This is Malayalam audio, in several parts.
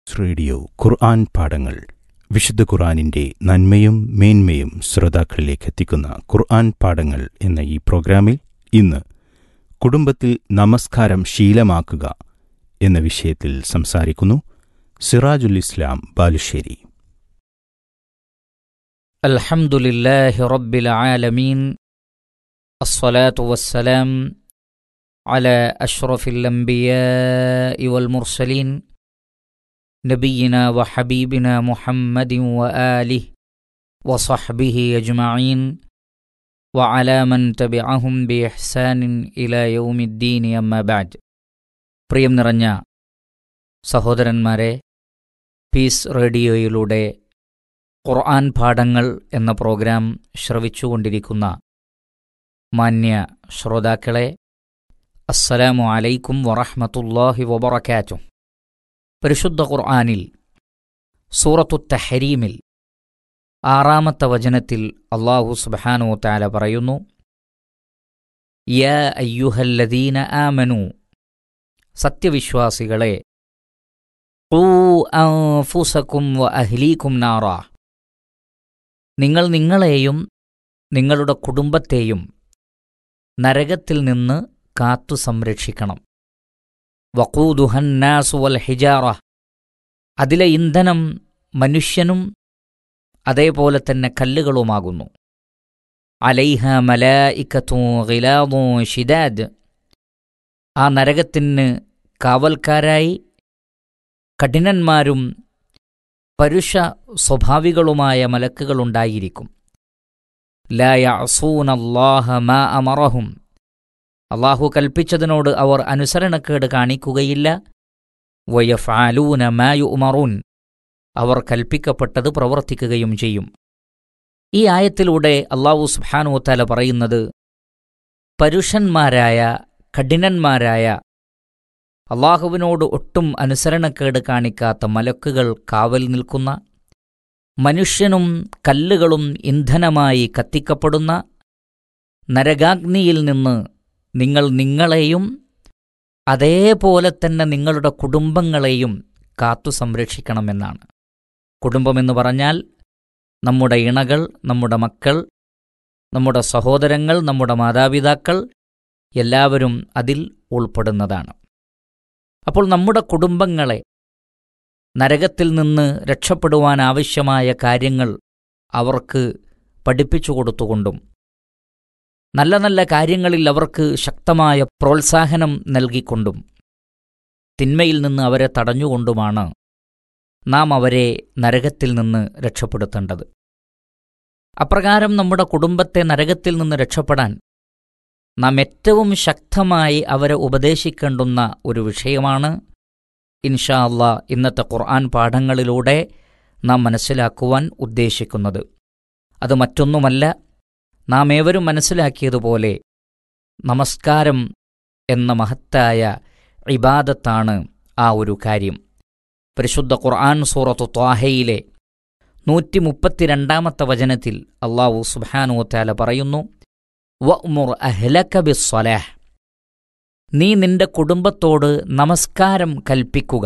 റേഡിയോ ഖുർആൻ പാഠങ്ങൾ വിശുദ്ധ ഖുർആനിന്റെ നന്മയും മേന്മയും ശ്രോതാക്കളിലേക്ക് എത്തിക്കുന്ന ഖുർആൻ പാഠങ്ങൾ എന്ന ഈ പ്രോഗ്രാമിൽ ഇന്ന് കുടുംബത്തിൽ നമസ്കാരം ശീലമാക്കുക എന്ന വിഷയത്തിൽ സംസാരിക്കുന്നു സിറാജുൽ ഇസ്ലാം ബാലുശ്ശേരി الحمد لله رب العالمين الصلاة والسلام على أشرف الأنبياء والمرسلين نبينا وحبيبنا محمد وآله وصحبه أجمعين وعلى من تبعهم بإحسان إلى يوم الدين أما بعد പ്രിയം നിറഞ്ഞ സഹോദരന്മാരെ പീസ് റേഡിയോയിലൂടെ ഖുർആൻ പാഠങ്ങൾ എന്ന പ്രോഗ്രാം ശ്രവിച്ചുകൊണ്ടിരിക്കുന്ന മാന്യ ശ്രോതാക്കളെ അസ്സലാമു അലൈക്കും വറഹ്മത്തുള്ളാഹി വബറകാത്തു പരിശുദ്ധ ഖുർആനിൽ സൂറത്തു തഹരീമിൽ ആറാമത്തെ വചനത്തിൽ അള്ളാഹു സുബ്ഹാനഹു തആല പറയുന്നു യാ അയ്യുഹല്ലദീന ആമനു സത്യവിശ്വാസികളെ ഖൂ അൻഫുസക്കും വ അഹ്ലീക്കും നാറാ നിങ്ങൾ നിങ്ങളെയും നിങ്ങളുടെ കുടുംബത്തെയും നരകത്തിൽ നിന്ന് കാത്തു സംരക്ഷിക്കണം വഖൂദുഹന്നാസു വൽ ഹിജാറ അതിലെ ഇന്ധനം മനുഷ്യനും അതേപോലെ തന്നെ കല്ലുകളുമാകുന്നു അലൈഹ മലായിക്കത്തു ഗിലാദു ഷിദാദ് ആ നരകത്തിന് കാവൽക്കാരായി കഠിനന്മാരും പരുഷ സ്വഭാവികളുമായ മലക്കുകളുണ്ടായിരിക്കും ലായസൂനല്ലാഹ മാ അമറഹും അള്ളാഹു കൽപ്പിച്ചതിനോട് അവർ അനുസരണക്കേട് കാണിക്കുകയില്ല വയഫാലൂന മായു ഉമറൂൻ അവർ കൽപ്പിക്കപ്പെട്ടത് പ്രവർത്തിക്കുകയും ചെയ്യും ഈ ആയത്തിലൂടെ അള്ളാഹു സുബ്ഹാനുവത്താല പറയുന്നത് പരുഷന്മാരായ കഠിനന്മാരായ അള്ളാഹുവിനോട് ഒട്ടും അനുസരണക്കേട് കാണിക്കാത്ത മലക്കുകൾ കാവൽ നിൽക്കുന്ന മനുഷ്യനും കല്ലുകളും ഇന്ധനമായി കത്തിക്കപ്പെടുന്ന നരകാഗ്നിയിൽ നിന്ന് നിങ്ങൾ നിങ്ങളെയും അതേപോലെ തന്നെ നിങ്ങളുടെ കുടുംബങ്ങളെയും കാത്തു സംരക്ഷിക്കണമെന്നാണ് കുടുംബമെന്ന് പറഞ്ഞാൽ നമ്മുടെ ഇണകൾ നമ്മുടെ മക്കൾ നമ്മുടെ സഹോദരങ്ങൾ നമ്മുടെ മാതാപിതാക്കൾ എല്ലാവരും അതിൽ ഉൾപ്പെടുന്നതാണ് അപ്പോൾ നമ്മുടെ കുടുംബങ്ങളെ നരകത്തിൽ നിന്ന് രക്ഷപ്പെടുവാൻ ആവശ്യമായ കാര്യങ്ങൾ അവർക്ക് പഠിപ്പിച്ചു കൊടുത്തുകൊണ്ടും നല്ല നല്ല കാര്യങ്ങളിൽ അവർക്ക് ശക്തമായ പ്രോത്സാഹനം നൽകിക്കൊണ്ടും തിന്മയിൽ നിന്ന് അവരെ തടഞ്ഞുകൊണ്ടുമാണ് നാം അവരെ നരകത്തിൽ നിന്ന് രക്ഷപ്പെടുത്തേണ്ടത് അപ്രകാരം നമ്മുടെ കുടുംബത്തെ നരകത്തിൽ നിന്ന് രക്ഷപ്പെടാൻ നാം ഏറ്റവും ശക്തമായി അവരെ ഉപദേശിക്കേണ്ടുന്ന ഒരു വിഷയമാണ് ഇൻഷാ അള്ളാ ഇന്നത്തെ ഖുർആൻ പാഠങ്ങളിലൂടെ നാം മനസ്സിലാക്കുവാൻ ഉദ്ദേശിക്കുന്നത് അത് മറ്റൊന്നുമല്ല നാം ഏവരും മനസ്സിലാക്കിയതുപോലെ നമസ്കാരം എന്ന മഹത്തായ ഇബാദത്താണ് ആ ഒരു കാര്യം പരിശുദ്ധ ഖുർആൻ സൂറത്തു ത്വാഹയിലെ നൂറ്റി മുപ്പത്തിരണ്ടാമത്തെ വചനത്തിൽ അള്ളാഹു സുബാനുവത്താല പറയുന്നു വഅ്മുർ അഹ്ലക ബിസ്സലാഹ് നീ നിന്റെ കുടുംബത്തോട് നമസ്കാരം കൽപ്പിക്കുക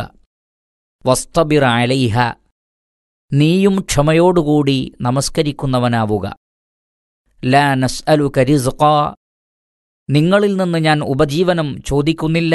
വസ്തബിർ അലൈഹ നീയും ക്ഷമയോടുകൂടി നമസ്കരിക്കുന്നവനാവുക ലാ നസ്അലു കരിസ്ക നിങ്ങളിൽ നിന്ന് ഞാൻ ഉപജീവനം ചോദിക്കുന്നില്ല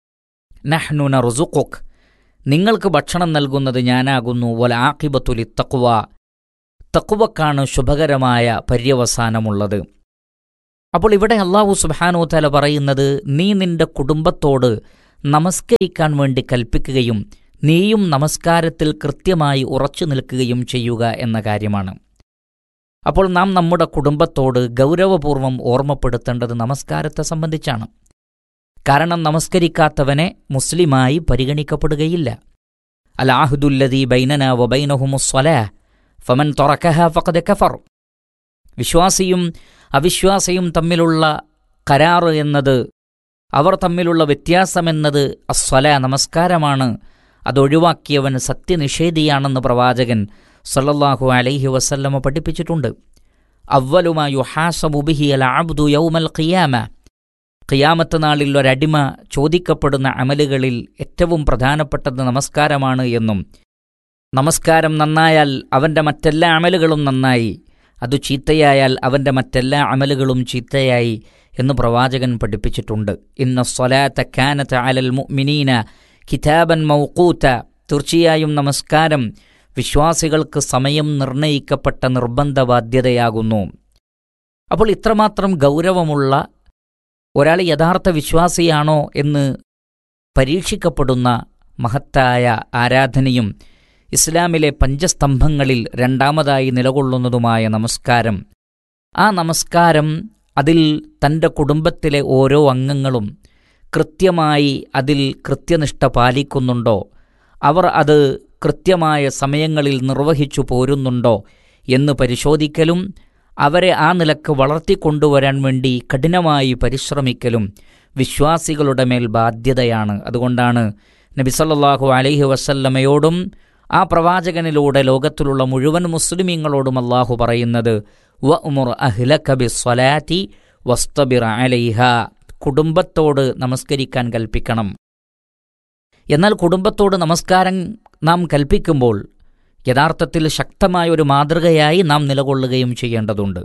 നഹ്നു നറുസുഖുക് നിങ്ങൾക്ക് ഭക്ഷണം നൽകുന്നത് ഞാനാകുന്നു വല ആഖിബത്തുലി തക്കുവ തക്കുവക്കാണ് ശുഭകരമായ പര്യവസാനമുള്ളത് അപ്പോൾ ഇവിടെ അള്ളാഹു സുബാനോത്തല പറയുന്നത് നീ നിന്റെ കുടുംബത്തോട് നമസ്കരിക്കാൻ വേണ്ടി കൽപ്പിക്കുകയും നീയും നമസ്കാരത്തിൽ കൃത്യമായി ഉറച്ചു നിൽക്കുകയും ചെയ്യുക എന്ന കാര്യമാണ് അപ്പോൾ നാം നമ്മുടെ കുടുംബത്തോട് ഗൗരവപൂർവ്വം ഓർമ്മപ്പെടുത്തേണ്ടത് നമസ്കാരത്തെ സംബന്ധിച്ചാണ് കാരണം നമസ്കരിക്കാത്തവനെ മുസ്ലിമായി പരിഗണിക്കപ്പെടുകയില്ല അലാഹുദുല്ലദീ ബൈനന വബൈനഹുമുസ്വലാ ഫമൻ തൊറക്കഹ ഫഖദ് കഫർ വിശ്വാസിയും അവിശ്വാസിയും തമ്മിലുള്ള കരാറ് എന്നത് അവർ തമ്മിലുള്ള വ്യത്യാസമെന്നത് അസ്വല നമസ്കാരമാണ് അതൊഴിവാക്കിയവൻ സത്യനിഷേധിയാണെന്ന് പ്രവാചകൻ സല്ലല്ലാഹു അലൈഹി വസല്ലമ പഠിപ്പിച്ചിട്ടുണ്ട് അവലുമാ യുഹാസബു ബിഹി അൽ അബ്ദു യൗമൽ ഖിയാമ ഖിയാമത്ത് നാളിൽ ഒരടിമ ചോദിക്കപ്പെടുന്ന അമലുകളിൽ ഏറ്റവും പ്രധാനപ്പെട്ടത് നമസ്കാരമാണ് എന്നും നമസ്കാരം നന്നായാൽ അവൻ്റെ മറ്റെല്ലാ അമലുകളും നന്നായി അത് ചീത്തയായാൽ അവൻ്റെ മറ്റെല്ലാ അമലുകളും ചീത്തയായി എന്ന് പ്രവാചകൻ പഠിപ്പിച്ചിട്ടുണ്ട് ഇന്ന സ്വലാത്ത കാനത്ത് അലൽ മുഅ്മിനീന കിതാബൻ മൗക്കൂത്ത തീർച്ചയായും നമസ്കാരം വിശ്വാസികൾക്ക് സമയം നിർണയിക്കപ്പെട്ട നിർബന്ധ ബാധ്യതയാകുന്നു അപ്പോൾ ഇത്രമാത്രം ഗൗരവമുള്ള ഒരാൾ യഥാർത്ഥ വിശ്വാസിയാണോ എന്ന് പരീക്ഷിക്കപ്പെടുന്ന മഹത്തായ ആരാധനയും ഇസ്ലാമിലെ പഞ്ചസ്തംഭങ്ങളിൽ രണ്ടാമതായി നിലകൊള്ളുന്നതുമായ നമസ്കാരം ആ നമസ്കാരം അതിൽ തൻ്റെ കുടുംബത്തിലെ ഓരോ അംഗങ്ങളും കൃത്യമായി അതിൽ കൃത്യനിഷ്ഠ പാലിക്കുന്നുണ്ടോ അവർ അത് കൃത്യമായ സമയങ്ങളിൽ നിർവഹിച്ചു പോരുന്നുണ്ടോ എന്ന് പരിശോധിക്കലും അവരെ ആ നിലക്ക് വളർത്തിക്കൊണ്ടുവരാൻ വേണ്ടി കഠിനമായി പരിശ്രമിക്കലും വിശ്വാസികളുടെ മേൽ ബാധ്യതയാണ് അതുകൊണ്ടാണ് നബി സല്ലല്ലാഹു അലൈഹി വസല്ലമയോടും ആ പ്രവാചകനിലൂടെ ലോകത്തിലുള്ള മുഴുവൻ മുസ്ലിമീങ്ങളോടും അള്ളാഹു പറയുന്നത് വ ഉമുർ അഹ്ലക ബിസ്വലാത്തി വസ്തബിർ അലൈഹ കുടുംബത്തോട് നമസ്കരിക്കാൻ കൽപ്പിക്കണം എന്നാൽ കുടുംബത്തോട് നമസ്കാരം നാം കൽപ്പിക്കുമ്പോൾ യഥാർത്ഥത്തിൽ ശക്തമായ ഒരു മാതൃകയായി നാം നിലകൊള്ളുകയും ചെയ്യേണ്ടതുണ്ട്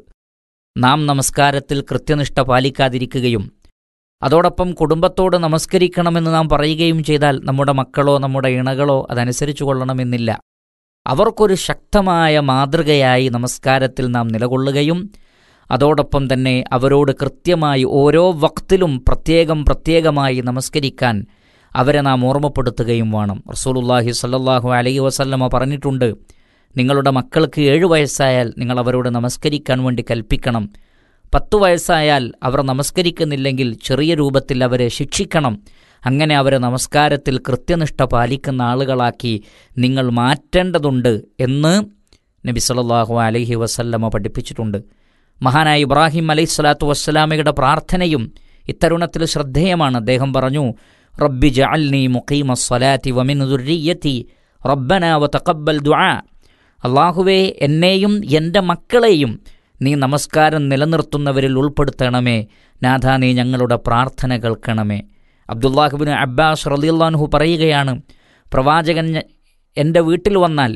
നാം നമസ്കാരത്തിൽ കൃത്യനിഷ്ഠ പാലിക്കാതിരിക്കുകയും അതോടൊപ്പം കുടുംബത്തോട് നമസ്കരിക്കണമെന്ന് നാം പറയുകയും ചെയ്താൽ നമ്മുടെ മക്കളോ നമ്മുടെ ഇണകളോ അതനുസരിച്ചു കൊള്ളണമെന്നില്ല അവർക്കൊരു ശക്തമായ മാതൃകയായി നമസ്കാരത്തിൽ നാം നിലകൊള്ളുകയും അതോടൊപ്പം തന്നെ അവരോട് കൃത്യമായി ഓരോ വക്തിലും പ്രത്യേകം പ്രത്യേകമായി നമസ്കരിക്കാൻ അവരെ നാം ഓർമ്മപ്പെടുത്തുകയും വേണം റസൂലുല്ലാഹി സല്ലല്ലാഹു അലൈഹി വസല്ലമ പറഞ്ഞിട്ടുണ്ട് നിങ്ങളുടെ മക്കൾക്ക് ഏഴു വയസ്സായാൽ നിങ്ങൾ അവരോട് നമസ്കരിക്കാൻ വേണ്ടി കൽപ്പിക്കണം പത്തു വയസ്സായാൽ അവർ നമസ്കരിക്കുന്നില്ലെങ്കിൽ ചെറിയ രൂപത്തിൽ അവരെ ശിക്ഷിക്കണം അങ്ങനെ അവരെ നമസ്കാരത്തിൽ കൃത്യനിഷ്ഠ പാലിക്കുന്ന ആളുകളാക്കി നിങ്ങൾ മാറ്റേണ്ടതുണ്ട് എന്ന് നബി സല്ലല്ലാഹു അലൈഹി വസല്ലമ പഠിപ്പിച്ചിട്ടുണ്ട് മഹാനായ ഇബ്രാഹിം അലൈഹി സ്വലാത്തു വസ്സലാമയുടെ പ്രാർത്ഥനയും ഇത്തരുണത്തിൽ ശ്രദ്ധേയമാണ് അദ്ദേഹം പറഞ്ഞു റബ്ബി ജഅൽനി മുഖീമ സ്വലാത്തി വമിൻ ദുർരിയത്തി റബ്ബന വ തഖബ്ബൽ ദുആ അള്ളാഹുവേ എന്നെയും എൻ്റെ മക്കളെയും നീ നമസ്കാരം നിലനിർത്തുന്നവരിൽ ഉൾപ്പെടുത്തണമേ നാഥ നീ ഞങ്ങളുടെ പ്രാർത്ഥന കേൾക്കണമേ അബ്ദുല്ലാഹുബിന് അബ്ബാസ് റലിയുല്ലാൻഹു പറയുകയാണ് പ്രവാചകൻ എൻ്റെ വീട്ടിൽ വന്നാൽ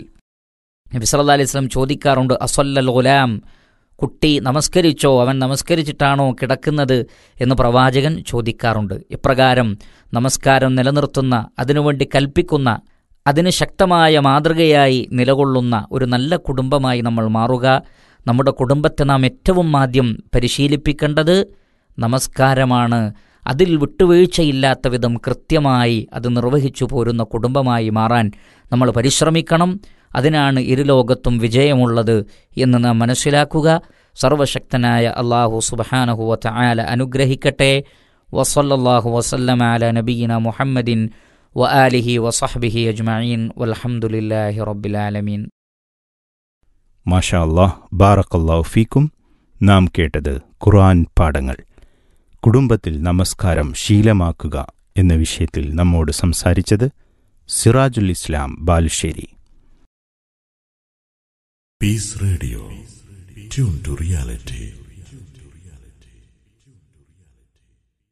നബി സല്ലല്ലാഹു അലൈഹി വസല്ലം ചോദിക്കാറുണ്ട് അസല്ലൽ ഗുലാം കുട്ടി നമസ്കരിച്ചോ അവൻ നമസ്കരിച്ചിട്ടാണോ കിടക്കുന്നത് എന്ന് പ്രവാചകൻ ചോദിക്കാറുണ്ട് ഇപ്രകാരം നമസ്കാരം നിലനിർത്തുന്ന അതിനുവേണ്ടി കൽപ്പിക്കുന്ന അതിന് ശക്തമായ മാതൃകയായി നിലകൊള്ളുന്ന ഒരു നല്ല കുടുംബമായി നമ്മൾ മാറുക നമ്മുടെ കുടുംബത്തെ നാം ഏറ്റവും ആദ്യം പരിശീലിപ്പിക്കേണ്ടത് നമസ്കാരമാണ് അതിൽ വിട്ടുവീഴ്ചയില്ലാത്ത വിധം കൃത്യമായി അത് നിർവഹിച്ചു പോരുന്ന കുടുംബമായി മാറാൻ നമ്മൾ പരിശ്രമിക്കണം അതിനാണ് ഇരുലോകത്തും വിജയമുള്ളത് എന്ന് നാം മനസ്സിലാക്കുക സർവശക്തനായ അള്ളാഹു സുബഹാനഹുവ ആല അനുഗ്രഹിക്കട്ടെ വസല്ലാഹു വസല്ലം ആല നബീന മുഹമ്മദിൻ വ ആലിഹി വസഹ്ബിഹി അജ്മഈൻ വൽഹംദുലില്ലാഹി റബ്ബിൽ ആലമീൻ മാഷാ അല്ലാഹ് ബാറക്കല്ലാഹു ഫീക്കും നാം കേട്ടത് ഖുർആൻ പാഠങ്ങൾ കുടുംബത്തിൽ നമസ്കാരം ശീലമാക്കുക എന്ന വിഷയത്തിൽ നമ്മോട് സംസാരിച്ചത് സിറാജുൽ ഇസ്ലാം Balussery Peace Radio. Tune to reality.